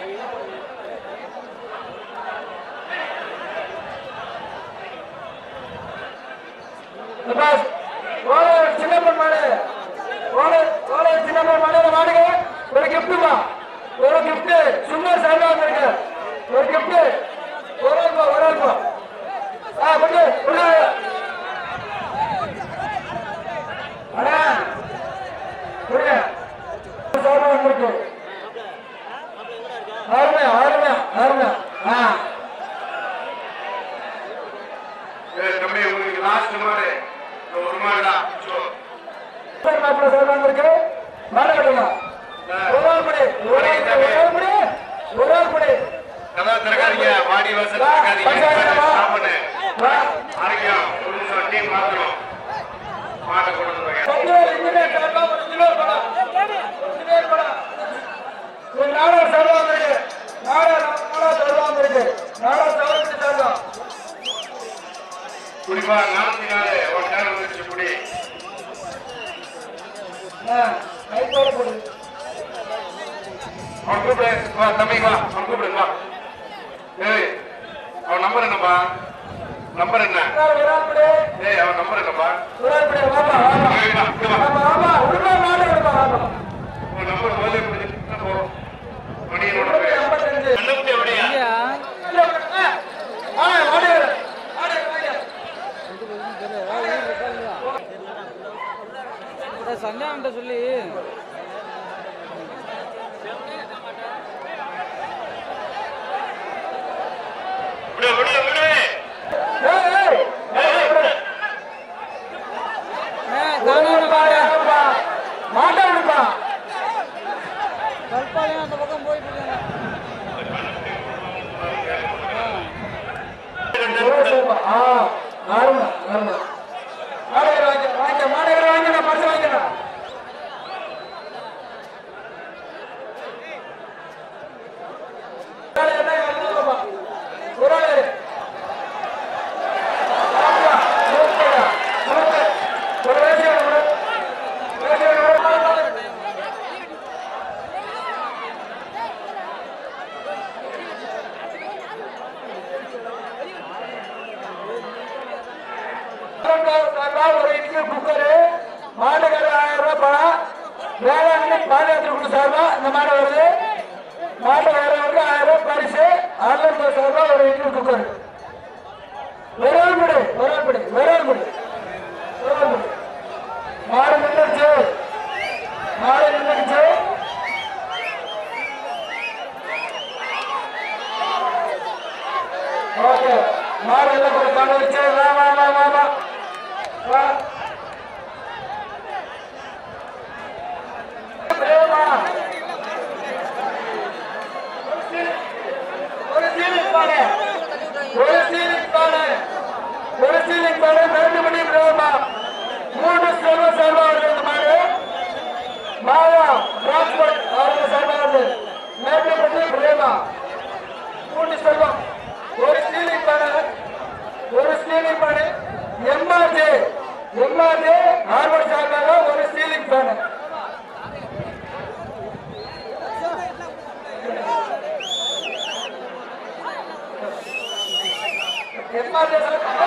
சின்னப்பன் மாடு ஓலை- ஓலை சின்னப்பன் மாடு மாடுங்க ஒரு கிஃப்ட்டுமா ஒரு கிஃப்ட் சும்மா சார்பா இருக்கு ஒரு கிஃப்ட் ஒரு ரூபா ஒரு ரூபா ஆ பண்ணு பண்ணு அண்ணா கொடுங்க சார்பா இருக்கு அருமையா அருமையா அருமையா ஆ ஏய், தம்பி உங்களுக்கு லாஸ்ட் மாடு இந்த ஒரு மாடு தான் சோ. சூப்பர் மாப்பிள்ள சார்பாக இருக்கு மாடு கட்டுங்க ஒரு ஆள் படி ஒரு ஆள் படி, ஒரு ஆள் படி ஒரு ஆள் படி கதவை திறக்காதீங்க வாடி வாசல் வா, திறக்காதீங்க பஞ்சாயத்து வா. ஸ்டாப் பண்ணு வா ஆரோக்கியம் ஒரு நிமிஷம் டீம் மாத்தணும் மாட்டை கொண்டு வந்து வைங்க. பஞ்சாயத்து இன்ஜினியர் சார்பா ஒரு இன்ஜினியர் படம் இன்ஜினியர் படம் ஒரு நாடகம் சார்பாக இருக்கு நாடகம் நாடகம் சார்பாக இருக்கு நாடகம் சார்பாக சார்பா குறிப்பா நாற்பத்தி நாலு ஒரு நேரம் வந்துருச்சு குடி ஆ கைப்போட போடு அவன் கூப்பிடு வா தம்பி வா அவன் கூப்பிடு வா ஏய் அவன் நம்பர் என்னப்பா நம்பர் என்ன ஒரு ஆள் படி ஏய் அவன் நம்பர் என்னப்பா ஒரு ஆள் படி வாப்பா வாப்பா ஏய், வா, இங்க வா. ஆமா ஆமா உள்ள நாடகம் எடுப்பா வாப்பா உன் நம்பர் முதல்ல கொடுத்து போ மணியனோட பேர் ஐம்பத்தஞ்சு கண்ணுக்குட்டி எப்படியா ஆ வாடி வாடி வாடி சந்தானம்ட்ட சொல்லி விடு விடு விடு ஏய் ஏய் ஏய் விடு. காணாம மாட்டா விடுப்பா கல்பாளையம் அந்த பக்கம் போயிட்டு இருக்காங்க ஆ ஆறுமா ஆறுமா மாடுகிற வாங்க வாங்க மாடுகிற வாங்க நான் பரிசு வாங்கிக்கிறேன் ஒரு ஆளு என்ன கலந்துக்கோப்பா. ஒரு ஆளு. ஆமா, நூறுபா, நூறு. ஒரு வேலையை விடு. வேலையை விடு. சார்பா ஒரு இட்லி குக்கரு மாட்டுக்கறி ஆயிரம் ரூபாய் பணம் வேளாண்மை பாதுகாப்பு குழு சார்பா இந்த மாடு வருது மாட்டு வேறவருக்கு ஆயிரம் ரூபாய் பரிசு ஆன்லைன் சார்பா ஒரு இட்லி குக்கர் விரல் முடி விரல் முடி விரல் முடி விரல் முடி மாடு நின்றுச்சு மாடு நின்றுச்சு ஓகே மாடு எல்லாம் கூட பண்ண வச்சு வா வா வா வா வா வா பிரேமா ஒரு சீலிங் பாடு ஒரு சீலிங் பாடு ஒரு சீலிங் பாடு ரெண்டு மணி பிரேமா மூன்று செல்வ செல்வா வருது மாடு மாயா டிரான்ஸ்போர்ட் அவர்கள் சார்பாக இருந்து மேட்டுப்பட்டி பிரேமா மூன்று செல்வம் ஒரு ஸ்லீவிங் பாடு ஒரு ஸ்லீவிங் பாடு எம்ஆர்ஜே எம்ஆர்ஜே ஹார்வர்ட் சார்பாக ஒரு ஸ்லீவிங் பாடு எம்ஆர்ஜே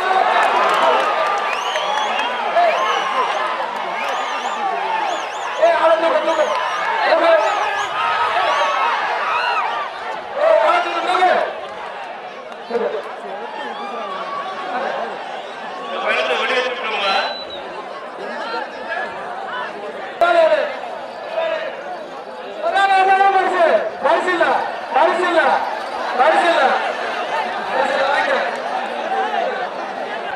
ஏய் ஆளு தூக்கு தூக்கு தூக்கு ஏய் ஆளு தூக்கு தூக்கு இந்த பையனை வெளியே விட்டுருங்க பரிசில்ல பரிசில்ல பரிசில்ல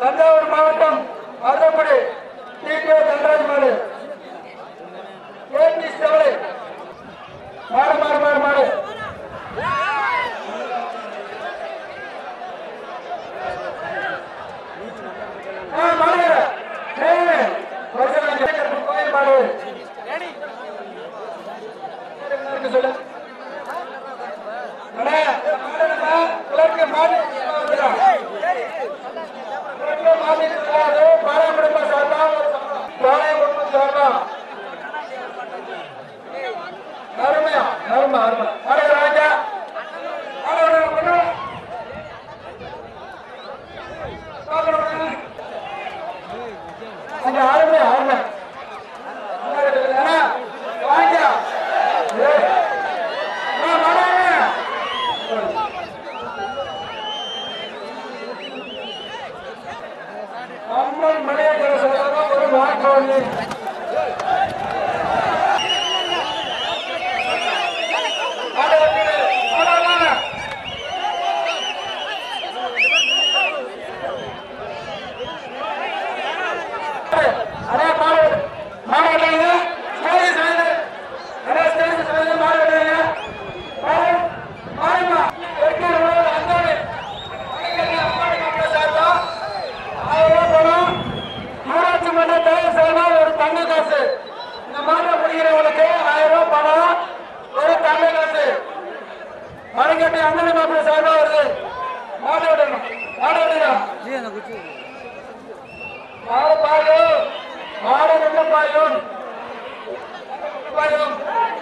தஞ்சாவூர் மாவட்டம் மருதப்படி டிகே தண்டராஜ் மாடு ஏபி செவலை மாடு மாடு மாடு மாடு ஆ, மாடு. ஏய், வருஷம் அஞ்சு கருப்பு கோயில் மாடு. இருக்கு சொல்லு. அண்ணே, இந்த மாடு நம்ம கிழக்கு மாடு வந்துடும். கிழக்கு மாடு கிடையாது, பாளையம் குடும்பம் சார்பா ஒரு சம்பளம். பாளையம் குடும்பம் சார்பா. அருமையா, அருமை, அருமை. மாடு ராஜா. மாடு ஒரு பொண்ணு. பார்க்கணும். அங்க அருமை, அருமை. அண்ணா, வாங்கியா. ஏய். அண்ணா, மாடு. அம்மன் மலையகர சொல்றதா ஒரு வாக்கோலி அரே மாடு மாடு கட்டுங்க ஸ்டேஜ் சைடு அரே ஸ்டேஜ் சைடு மாடு கட்டுங்க மாடு மாடுமா எட்டு ரூபாய் அந்தாடி சார்பா ஆயிரம் ரூபாய் பணம் ஊராட்சி மன்ற தலைவர் சார்பா ஒரு தங்க காசு இந்த மாட்டை முடிகிறவங்களுக்கு ஆயிரம் ரூபாய் பணம் ஒரு தங்க காசு மரங்கட்டி அண்ணன் மாப்பிள்ளை சார்பா வருது மாடு விடணும் மாடு விடணும் ஜி அந்த குச்சி மாடு பாயும் மாடு நல்ல பாயும் பாயும்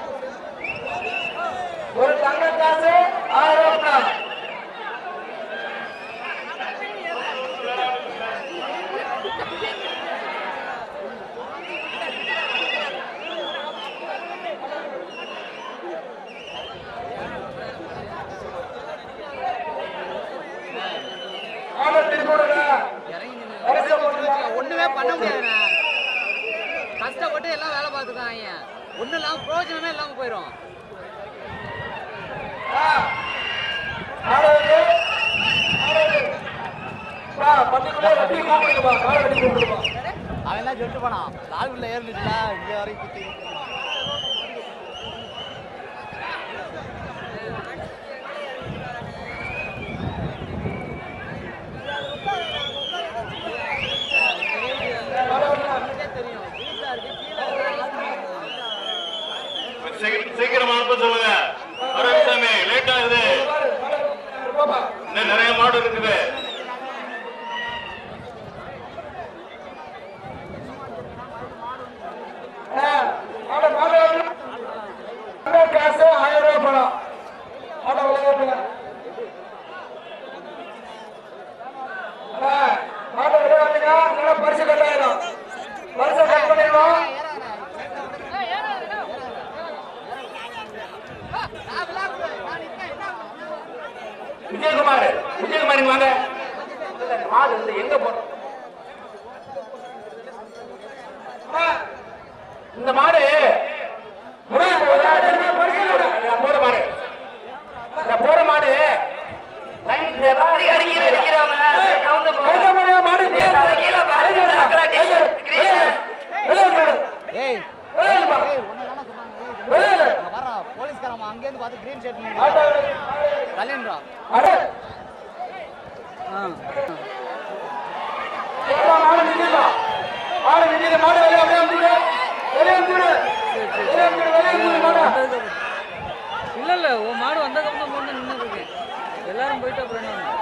ஒரு தங்க காசு ஆயிரம் ரூபாய் மாடு திருக்கூடுங்க வரிசை போட்டுருங்க ஒண்ணுமே பண்ண முடியாதுண்ணே கஷ்டப்பட்டு எல்லாம் வேலை பார்த்துக்காங்க ஒன்றும் இல்லாமல் பிரயோஜனமே இல்லாமல் போயிடும் அவன் தான் சொல்லிட்டு போனான் லால்குள்ள ஏறிச்சுல இங்கே வரைக்கும் குத்தி சீக்கிரம் சீக்கிரம் அனுப்ப சொல்லுங்க அரவிசாமி லேட் ஆகுது இன்னும் நிறைய மாடு இருக்குது காசு ஆயிரம் ரூபாய் பணம் ஆட்டோ விளையாட்டுங்க மாட்டை விளையாட்டுங்க நல்லா பரிசு கட்டாயிரும் பரிசு கட் பண்ணிடுவோம் விஜயகுமார் விஜயகுமார் இங்க வாங்க மாடு வந்து எங்க போறோம் இந்த மாடு முருகன் போகுதா? திரும்ப பரிசு கொடு. நான் போற மாடு நான் போற மாடு லைன்ல ஏதாவது அடிக்கிற அடிக்கிறவங்க கவுந்து கைதமணியா மாடு ஏய் விளையாடுப்பா. ஏய் ஒன்று தானே சொன்னாங்க விளையாடு. வர போலீஸ்காரன் அங்கேருந்து பார்த்து க்ரீன் ஷர்ட் ஆட்டோ கல்யாண்டா அட ஆ எல்லா மாடு நிக்குதா? மாடு நிக்குது, மாடு வெளியே அப்படியே அமுக்கிடு. வெளியே அமுக்கிடு. வெளியே அமுக்கிடு, வெளியே அமுக்கிடு மாடை. இல்ல இல்ல உன் மாடு வந்ததுக்கப்புறம் தான் போட்டு நின்று இருக்கு எல்லாரும் போயிட்டு அப்புறம் என்ன